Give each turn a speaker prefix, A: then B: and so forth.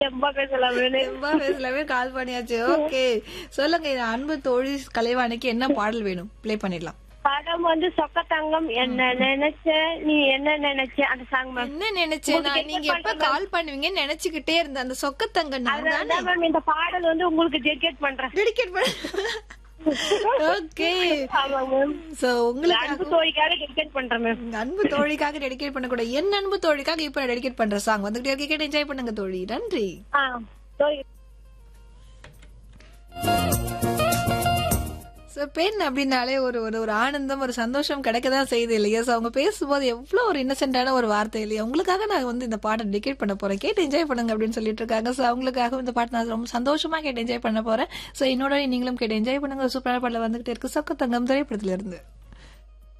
A: செம்பா பேசலாம் வேணும்
B: ரொம்ப பேசலாமே கால் பண்ணியாச்சு ஓகே சொல்லுங்க இது அன்பு தோழி கலைவாணிக்கு என்ன பாடல் வேணும் ப்ளே பண்ணிடலாம்
A: படம் வந்து சொக்க தங்கம் என்ன நினைச்ச நீ என்ன நினைச்ச அந்த சாங் மேம்
B: என்ன நினைச்சேன் நான் நீங்க எப்ப கால் பண்ணுவீங்கன்னு நினைச்சுக்கிட்டே இருந்தேன் அந்த சொக்கத்தங்க நான் தானே
A: அதான் மேம் இந்த பாடல் வந்து உங்களுக்கு டெடிகேட் பண்றேன்
B: டெடிகேட் பண்ண ஓகே
A: ஆமா மேம்
B: சோ உங்களுக்கு
A: அன்பு தோழிக்காக டெடிகேட் பண்றேன் மேம்
B: உங்க அன்பு தோழிக்காக டெடிகேட் பண்ணக்கூட என் அன்பு தோழிக்காக இப்ப டெடிகேட் பண்ற சாங் வந்துகிட்டே இருக்க கேட்டு என்ஜாய் பண்ணுங்க தோழி நன்றி
A: ஆ தோழி
B: சோ பெண் அப்படின்னாலே ஒரு ஒரு ஒரு ஆனந்தம் ஒரு சந்தோஷம் கிடைக்கதான் செய்யுது இல்லையா சோ அவங்க பேசும்போது எவ்வளவு ஒரு இன்னசென்டான ஒரு வார்த்தை இல்லையா உங்களுக்காக நான் வந்து இந்த பாட்டை டெடிகேட் பண்ண போறேன் கேட்டு என்ஜாய் பண்ணுங்க அப்படின்னு சொல்லிட்டு இருக்காங்க சோ அவங்களுக்காக இந்த பாட்டு நான் ரொம்ப சந்தோஷமா கேட்டு என்ஜாய் பண்ண போறேன் சோ என்னோட நீங்களும் கேட்டு என்ஜாய் பண்ணுங்க ஒரு சூப்பரான பாடல வந்துகிட்டே இருக்கு சொக்கத்தங்கம் திரைப்படத்துல இருந்து